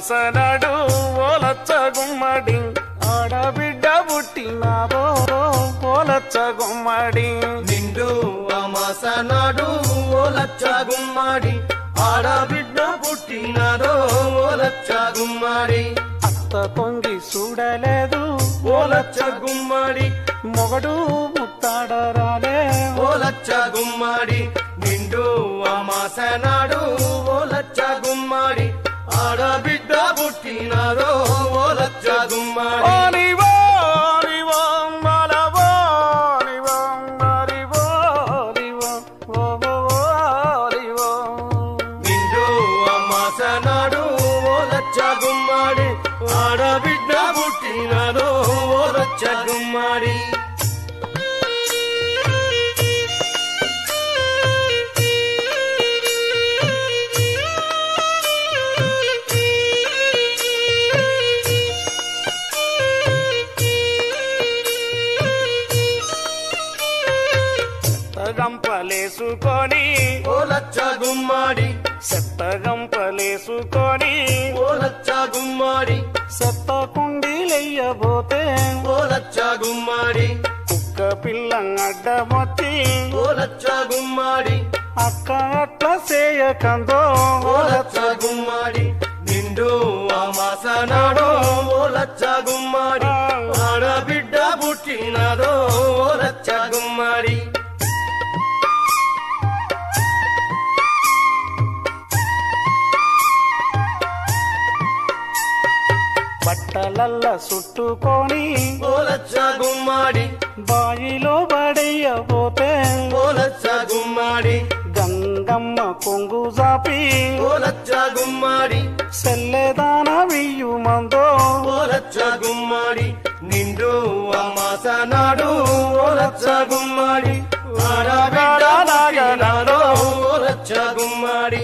అమాసనాడు ఓలచ్చ గుమ్మడి ఆడబిడ్డ పుట్టినాదో ఓలచ్చ గుమ్మడి నిండు అమాసనాడు ఓ లచ్చ గుమ్మాడి ఆడబిడ్డ పుట్టినారో ఓ లచ్చ గుమ్మాడి అత్త తొంగి చూడలేదు ఓ లచ్చ గుమ్మాడి మొగడు ముత్తాడరాలే ఓ లచ్చ గుమ్మాడి నిండు అమాసనాడు ఓ లచ్చ గుమ్మాడి ఆడబిడ్డ పుట్టినారో ఓ లచ్చ గుమ్మాడి ఓనివో, ఓనివో, మలవో, ఓనివో, మరివో, ఓనివో, ఓవో, ఓనివో. నిండు అమాసనాడు ఓ లచ్చ గుమ్మాడి ఆడబిడ్డ పుట్టినారో ఓ లచ్చ గుమ్మాడి గంపలేసుకొని ఓ లచ్చ గుమ్మాడి చెత్త గంపలేసుకొని ఓ లచ్చ గుమ్మాడి చెత్త కుండీలెయ్యబోతే ఓ లచ్చ గుమ్మాడి కుక్క పిల్ల అడ్డమొత్తి ఓ లచ్చ గుమ్మాడి అక్క అట్లా చేయకందో ఓ లచ్చ గుమ్మాడి నిండు అమాసనాడు ఓ లచ్చ గుమ్మాడి ఆడబిడ్డ పుట్టినారో ఓ లచ్చ గుమ్మాడి బట్టలల్ల చుట్టుకొని ఓ లచ్చ గుమ్మాడి బాయిలో పడేయబోతే ఓ లచ్చ గుమ్మాడి గంగమ్మ కొంగు జాపి ఓ లచ్చ గుమ్మాడి సెల్లెదాన వియ్యుమందో ఓ లచ్చ గుమ్మాడి నిండు అమాసనాడు ఓ లచ్చ గుమ్మాడి ఆడబిడ్డ పుట్టినారో ఓ లచ్చ గుమ్మాడి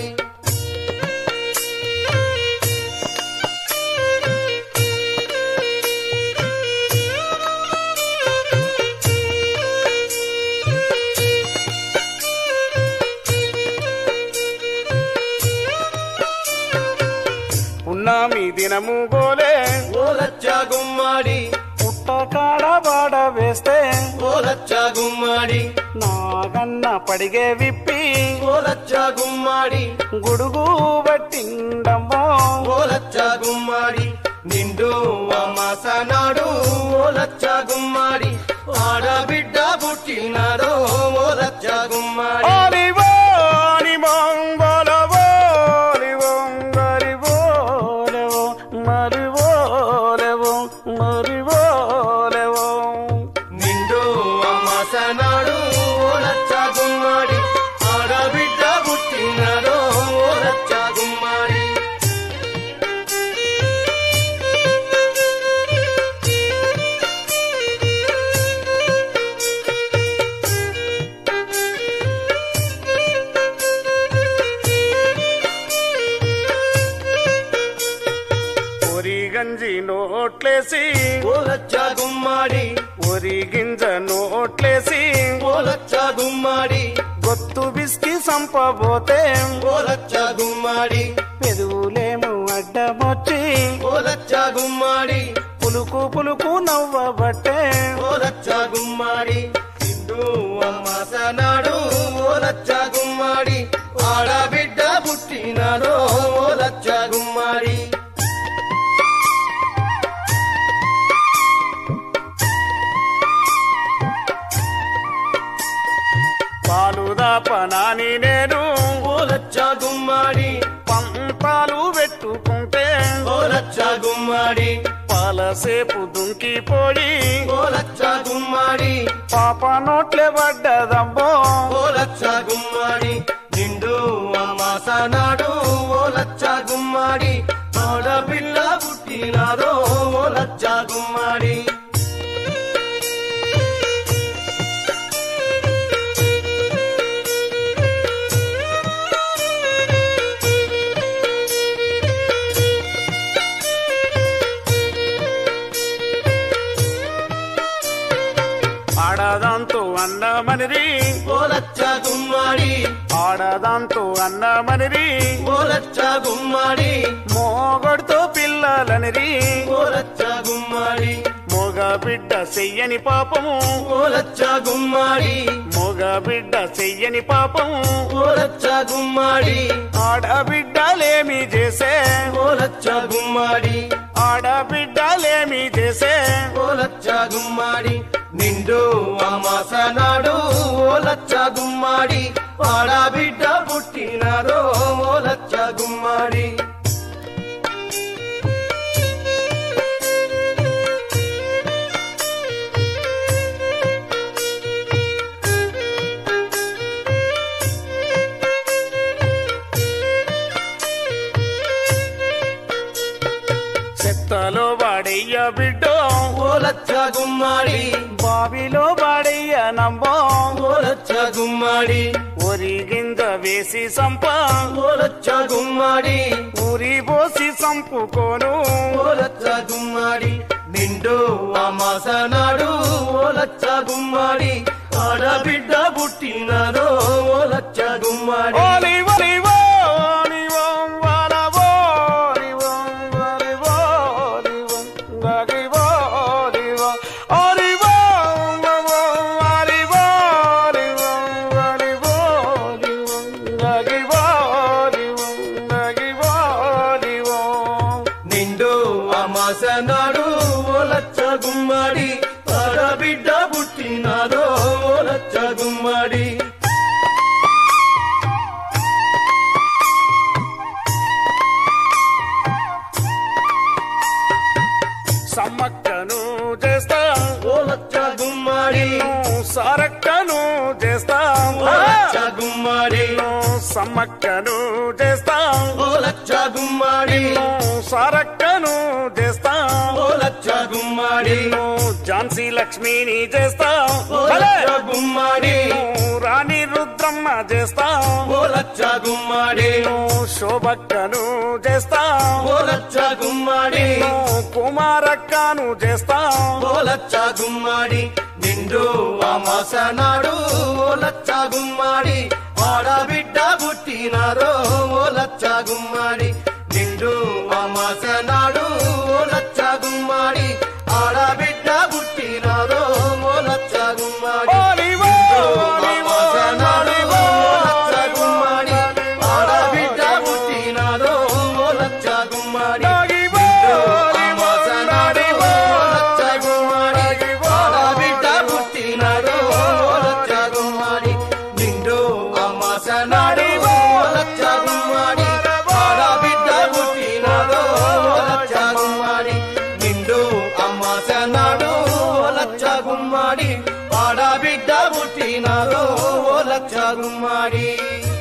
ఉన్నామి దినము గోలే ఓ లచ్చ గుమ్మాడి పుట్టకాడ బాడ వేస్తే ఓ లచ్చ గుమ్మాడి నాగన్న పడిగే విప్పి ఓ లచ్చ గుమ్మాడి గుడుగు పట్టిండమ్మో ఓ లచ్చ గుమ్మాడి నిండు అమాసనాడు ఓ లచ్చ గుమ్మాడి ఆడబిడ్డ పుట్టినారో ఓ లచ్చ గుమ్మాడి ఓలివో, ఓలిమొంగొలవో, ఓలివొంగరివోలెవో, మరివోలెవో, మరివోలెవో. నిండు అమాసనాడు ఓ లచ్చ గుమ్మాడి ఆడబిడ్డ పుట్టినారో ఓ లచ్చ గుమ్మాడి ఒరి గంజి నోట్లేసి ఓ లచ్చ గుమ్మాడి ఒరి గింజ నోట్లేసి ఓ లచ్చ గుమ్మాడి గొత్తు బిస్కి సంపబోతే ఓ లచ్చ గుమ్మాడి పెదువులేము అడ్డమొచ్చి ఓ లచ్చ గుమ్మాడి పులుకు పులుకు నవ్వబట్టే ఓ లచ్చ గుమ్మాడి సింధు అమ్మాసనాడు ఓ లచ్చ గుమ్మాడి ఆడబిడ్డ పుట్టినాడు ఓ లచ్చ గుమ్మాడి పాలు దాపనాని నేను ఓ లచ్చ గుమ్మాడి పంపాలు పెట్టుకుంటే ఓ లచ్చ గుమ్మాడి పాలసేపు దుంకిపోయి ఓ లచ్చ గుమ్మాడి పాప నోట్లే పడ్డదమ్మో ఓ లచ్చ గుమ్మాడి నిండు అమ్మాసనాడు ఓ లచ్చ గుమ్మాడి ఆడపిల్ల పుట్టినారో ఓ లచ్చ గుమ్మాడి ఆడదాంతో అన్నమనిది ఓ లచ్చ గుమ్మాడి ఆడదాంతో అన్నమనిరి ఓలచ్చ గుమ్మాడి మోగొడుతో పిల్లలనిరి ఓలచ్చ గుమ్మాడి మోగ బిడ్డ చెయ్యని పాపము ఓలచ్చ గుమ్మాడి మోగ బిడ్డ చెయ్యని పాపము ఓలచ్చ గుమ్మాడి ఆడబిడ్డలేమి చేసే ఓలచ్చ గుమ్మాడి ఆడబిడ్డలేమి చేసే ఓలచ్చ గుమ్మాడి నిండు అమాస నాడు ఓలచ్చ గుమ్మాడి ఆడబిడ్డ పుట్టినారో ఓలచ్చ గుమ్మాడి చెత్తలో వాడయ్య బిడ్డో ఓలచ్చ గుమ్మాడి బావిలో వాడయ్య నంబో ఓలచ్చ గుమ్మాడి ఒరి గింజ వేసి సంప ఓలచ్చ గుమ్మాడి ఊరి పోసి సంపుకోను ఓలచ్చ గుమ్మాడి నిండు అమాస నాడు ఓలచ్చ గుమ్మాడి ఆడబిడ్డ పుట్టినారో ఓలచ్చ గుమ్మాడి ఓలివో, ఓలివో, ఓలివో, వాలవో, ఓలివో, ఓలివో, ఓలివో, గగివో, ఓలివో, ఓలివో, ఓలివో, ఓలివో, ఓలివో, ఓలివో, ఓలివో, గగివో, ఓలివో, గగివో, ఓలివో. నిండు అమాస నాడు ఓలచ్చ గుమ్మాడి ఆడబిడ్డ పుట్టినారో ఓలచ్చ గుమ్మాడి సమ్మక్కను చేస్తా ఓలచ్చ గుమ్మాడి సారక్కను చేస్తా ఓలచ్చ గుమ్మాడి సమ్మక్కను చేస్తా ఓలచ్చ గుమ్మాడి సారక్కను చేస్తా ఓలచ్చ గుమ్మాడి ఝాన్సీ లక్ష్మిని చేస్తా ఓలచ్చ గుమ్మాడి రాణి రుద్రమ్మ చేస్తా ఓలచ్చ గుమ్మాడి శోభక్కను చేస్తా ఓలచ్చ గుమ్మాడి కుమారక్కను చేస్తా ఓలచ్చ గుమ్మాడి నిండు అమాస నాడు ఓలచ్చ గుమ్మాడి ఆడబిడ్డ పుట్టినారో ఓలచ్చ గుమ్మాడి నిండు అమాస నాడు ఓలచ్చ గుమ్మాడి ఆడబిడ్డ పుట్టినారో ఓలచ్చ గుమ్మాడి ఓలివో, ఓలివో, అమాస నాడు ఓలివో, ఓలచ్చ గుమ్మాడి ఆడబిడ్డ పుట్టినారో ఓలచ్చ గుమ్మాడి నాగివో, ఓలివో, నాడివో, ఆడబిడ్డ పుట్టినారో లక్ష గుమ్మాడి